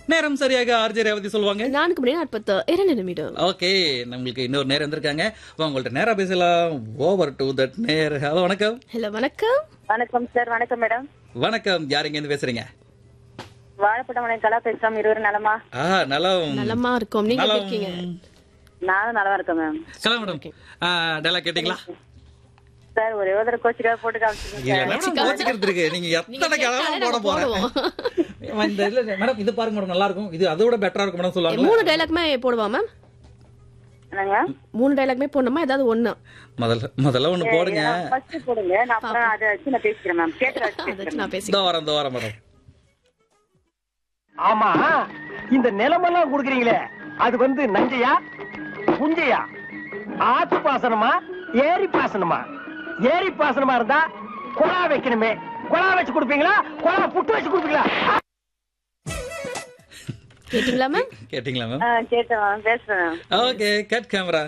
நேரம் சரியாக ஆர்ஜே ரேவதி சொல்லுவாங்க நான்கு மணி நாற்பத்து இரண்டு நிமிடம் ஓகே நம்மளுக்கு இன்னொரு நேரம் வந்திருக்காங்க வா, உங்கள்ட்ட நேரா பேசலாம் ஓவர் டு தட் நேர் ஹலோ வணக்கம் ஹலோ வணக்கம் வணக்கம் சார் வணக்கம் மேடம் வணக்கம் யார் இங்க இருந்து பேசுறீங்க வாழைப்படம் கலா பேசுறோம் இருவரும் நலமா ஆ நலம் நலமா இருக்கோம் நீங்க எப்படி நலம் இருக்கீங்க நானும் நலமா இருக்கேன் மேம் கலாம் மேடம் டெலாக் கேட்டீங்களா சார் ஒரே ஒரு கோச்சுக்காக போட்டு காமிச்சிருக்கேன் இல்ல மேடம் கோச்சிக்கிறது இருக்கு நீங்க எத்தனை கிழமை போட போறோம் இந்த இல்ல மேடம் இது பாருங்க மேடம் நல்லா இருக்கும் இது அதோட பெட்டரா இருக்கும் மேடம் சொல்லுவாங்க மூணு டைலாக்மே போடுவா மேம் என்னங்க மூணு டைலாக்மே போடணுமா ஏதாவது ஒண்ணு முதல்ல முதல்ல ஒண்ணு போடுங்க ஃபர்ஸ்ட் போடுங்க நான் அப்புறம் அதை வச்சு நான் பேசிக்கிறேன் மேம் கேட்கற வச்சு அதை வச்சு நான் பேசி இந்த வாரம் இந்த வாரம் மேடம் ஆமா இந்த நிலமெல்லாம் குடுக்குறீங்களே அது வந்து நஞ்சையா புஞ்சையா ஆத்து பாசனமா ஏரி பாசனமா ஏரி பாசனமா இருந்தா குழா வைக்கணுமே குழா வச்சு கொடுப்பீங்களா குழா புட்டு வச்சு கொடுப்பீங்களா கேட்டீங்களா மேம் கேட்டீங்களா மேம் ஆ, கேட்டேன் மேம் பேசுறேன் மேம் ஓகே கட் கேமரா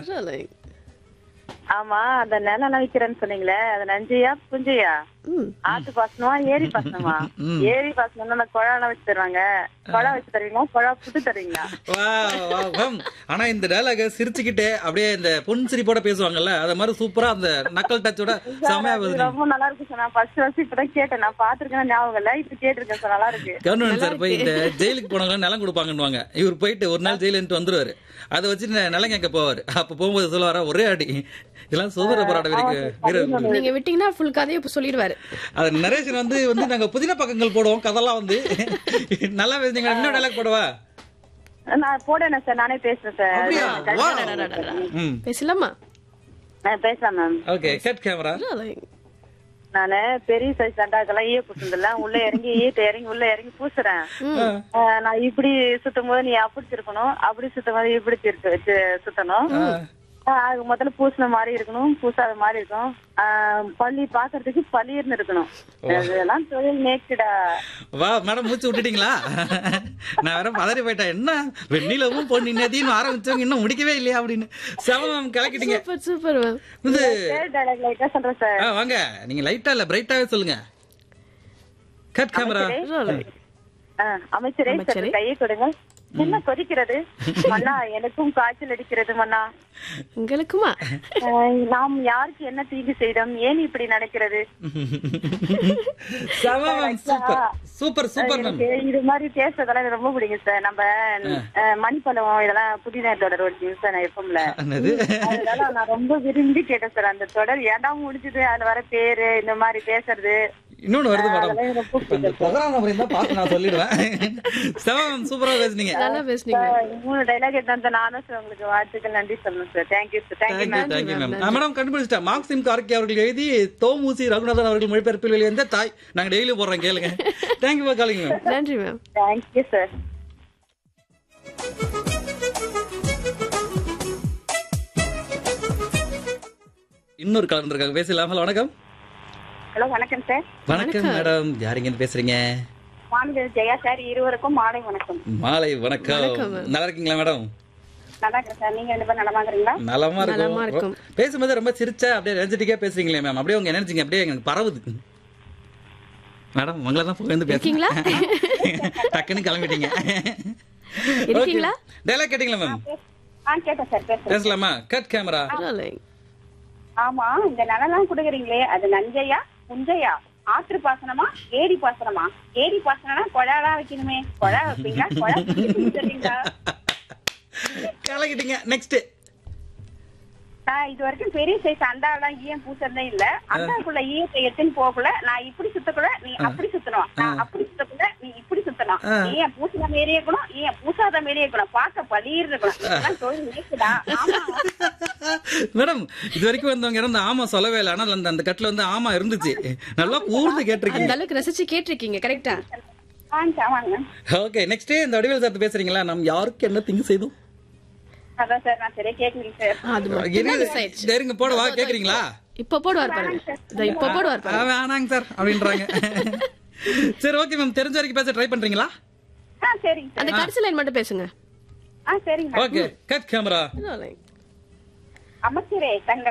ஆமா அந்த நிலம் விக்கிறேன்னு சொன்னீங்களே அது நஞ்சையா புஞ்சையா ம் ஆத்து பாசனமா ஏரி பாசனமா ஏரி பாசனம் அந்த குழாலாம் வச்சு தருவாங்க குழா வச்சு தருவீங்களா குழா புட்டு தருவீங்களா வா வா மேம் ஆனா இந்த டயலாக சிரிச்சுக்கிட்டே அப்படியே இந்த பொன் சிரிப்போட பேசுவாங்கல்ல அத மாதிரி சூப்பரா அந்த நக்கல் டச்சோட செமையா அது பேசுறீங்க ரொம்ப நல்லா இருக்கு சார் நான் ஃபர்ஸ்ட் ஃபர்ஸ்ட் இப்பதான் கேட்டேன் நான் பாத்துருக்கேன் ஞாபகம் இல்ல இப்ப கேட்டிருக்கேன் சார் நல்லா இருக்கு கவர்மெண்ட் சார் போய் இந்த ஜெயிலுக்கு போனவங்க நிலம் கொடுப்பாங்கன்னுவாங்க இவர் போயிட்டு ஒரு நாள் ஜெயிலுன்ட்டு வந்துருவாரு அதை வச்சு ந- நிலம் கேட்க போவாரு அப்ப போகும்போது சொல்லுவாரா ஒரே அடி இதெல்லாம் சுதந்திர போராட்ட வீரருக்கு வீரர் நீங்க விட்டீங்கன்னா ஃபுல் கதையை இப்ப சொல்லிடுவாரு அது நரேஷன் வந்து வந்து நாங்க புதின பக்கங்கள் போடுவோம் கதெல்லாம் வந்து நல்லா பேசுனீங்க இன்னும் டைலாக் போடவா நான் போடணும் சார் நானே பேசுறேன் சார் அப்படியா வா ம் பேசலாமா நான் பேசலாம் மேம் ஓகே கட் கேமரா நானு பெரிய சைஸ் சண்டாக்கெல்லாம் ஈய பூசுறதுல உள்ள இறங்கி ஈயத்தை இறங்கி உள்ள இறங்கி பூசுறேன் ஆஹ் நான் இப்படி சுத்தும் போது நீ அப்படி திருக்கணும் அப்படி சுத்தும் போது இப்படி திருக்கு வச்சு சுத்தணும் ஆஹ் அது முதல்ல பூசின மாதிரி இருக்கணும் பூசாத மாதிரி இருக்கும் ஆஹ் பள்ளி பாக்குறதுக்கு பளிர்னு இருக்கணும் அதெல்லாம் தொழில் நேக்குடா வா மேடம் மூச்சு விட்டுட்டீங்களா நான் வேற பதறி போயிட்டேன் என்ன வெண்ணிலவும் பொண்ணு நதின்னு ஆரம்பிச்சவங்க இன்னும் முடிக்கவே இல்லையா அப்படின்னு செம மேம் கலக்கிட்டீங்க சூப்பர் சூப்பர் மேம் இது டைலாக் லைட்டா சொல்றேன் சார் ஆ, வாங்க நீங்க லைட்டா இல்ல பிரைட்டாவே சொல்லுங்க கட் கேமரா ஆஹ் அமைச்சரே அமைச்சரே. சற்று கையை கொடுங்க என்ன கொதிக்கிறது மன்னா எனக்கும் காய்ச்சல் அடிக்கிறது மன்னா உங்களுக்குமா ஆஹ் நாம் யாருக்கு என்ன தீங்கு செய்தோம் ஏன் இப்படி நடக்கிறது செம ma'am super super super ma'am எனக்கு இது மாதிரி பேசுறதெல்லாம் எனக்கு ரொம்ப பிடிக்கும் சார் நம்ம ஆஹ், மணிப்பழம் இதெல்லாம் புதிய தொடர் ஓடிச்சிங்க சார் நான் எப்பவும்ல என்னது அதனால நான் ரொம்ப விரும்பி கேட்டேன் சார் அந்த தொடர் ஏன்டா முடிஞ்சது அதுல வர பேரு இந்த மாதிரி பேசுறது இன்னொன்னு வருது மேடம் அதெல்லாம் எனக்கு ரொம்ப இப்ப இந்த ப்ரோக்ராம் நம்பர் இருந்தா பார்த்து நான் சொல்லிடுவேன் செம மேம் சூப்பரா பேசுனீங்க நல்லா பேசுனீங்க ஆஹ், மூணு டைலாக் எடுத்து நானும் சார் உங்களுக்கு வாழ்த்துக்கள் நன்றி சொல்லணும் sir thank you sir thank you thank you ma'am thank you ma'am madam கண்டுபிடிச்சிட்டேன் மார்க்சிம் கார்கி அவர்கள் எழுதி தோமுசி ரகுநாதன் அவர்கள் மொழிபெயர்ப்பில் வெளிவந்த தாய் நாங்க டெய்லி போடுறோம் கேளுங்க தேங்க்யூ ஃபார் காலிங் மேம் நன்றி மேம் தேங்க்யூ சார் இன்னொரு கலர் இருக்காங்க பேசலாம் ஹலோ வணக்கம் ஹலோ வணக்கம் சார் வணக்கம் மேடம் யாருங்க இருந்து பேசுறீங்க வானவில் ஜெயா சார் இருவருக்கும் மாலை வணக்கம் மாலை வணக்கம் நல்லா இருக்கீங்களா மேடம் நல்லா இருக்கேன் சார் நீங்க ரெண்டு பேரும் நலமா இருக்கிறீங்களா நலமா நலமா இருக்கும் இருக்கும். பேசும்போது ரொம்ப சிரிச்சா அப்படியே எனர்ஜெட்டிக்கா பேசுறீங்களே மேம் அப்படியே உங்க எனர்ஜிங்க அப்படியே எனக்கு பரவுது மேடம் உங்களை தான் புகழ்ந்து இருக்கீங்களா? பேசுறீங்க டக்குன்னு கிளம்பிட்டீங்க இருக்கீங்களா? டைலாக் கேட்டீங்களா மேம் ஆ கேட்டேன் சார் பேசுறேன் பேசலாமா கட் கேமரா ஆமா இந்த நிலம் குடுக்குறீங்களே அது நஞ்சையா புஞ்சையா ஆற்று பாசனமா ஏரி பாசனமா ஏரி பாசனம்னா குழாலாம் வைக்கணுமே குழா வைப்பீங்களா குழா வச்சுருவீங்களா கலக்கிட்டீங்க நெக்ஸ்ட் நான் இது வரைக்கும் பெரிய சைஸ் அண்டாலாம் ஈயம் பூசறதே இல்ல அண்டாக்குள்ள ஈயத்தை எடுத்துன்னு போகக்குள்ள நான் இப்படி சுத்தக்குள்ள நீ அப்படி சுத்தணும் நான் அப்படி சுத்தக்குள்ள நீ இப்படி சுத்தணும் ஈயம் பூசின மாரியே இருக்கணும் ஈயம் பூசாத மாரியே இருக்கணும் பார்க்க பளீர் இருக்கணும் இதெல்லாம் தொழில் நேக்குதா ஆமா மேடம் இது வரைக்கும் வந்தவங்க இருந்து ஆமா சொல்லவே இல்லை ஆனால் அந்த அந்த கட்டில வந்து ஆமா இருந்துச்சு நல்லா கூர்ந்து கேட்டிருக்கீங்க அந்த அளவுக்கு ரசிச்சு கேட்டிருக்கீங்க கரெக்டா வாங்க வாங்க ஓகே நெக்ஸ்ட் இந்த வடிவேல் சார் பேசுறீங்களா நம்ம யாருக்கு என்ன திங்கு செய்தோம் அதான் சார் நான் சரியா கேட்கலீங்க சார் அது மட்டும் miss ஆயிடுச்சு. சரி, இருங்க போடவா கேக்குறீங்களா இப்ப போடுவார் பாருங்க இதோ இப்ப போடுவார் ஆ, பாருங்க வேணாங்க சார் அப்படின்றாங்க சரி ஓகே மேம் தெரிஞ்ச வரைக்கும் பேச ட்ரை பண்றீங்களா ஆ சரிங்க சார் அந்த கடைசி லைன் மட்டும் பேசுங்க ஆ சரிங்க ஓகே கட் கேமரா லைன் அமைச்சரே தங்கள்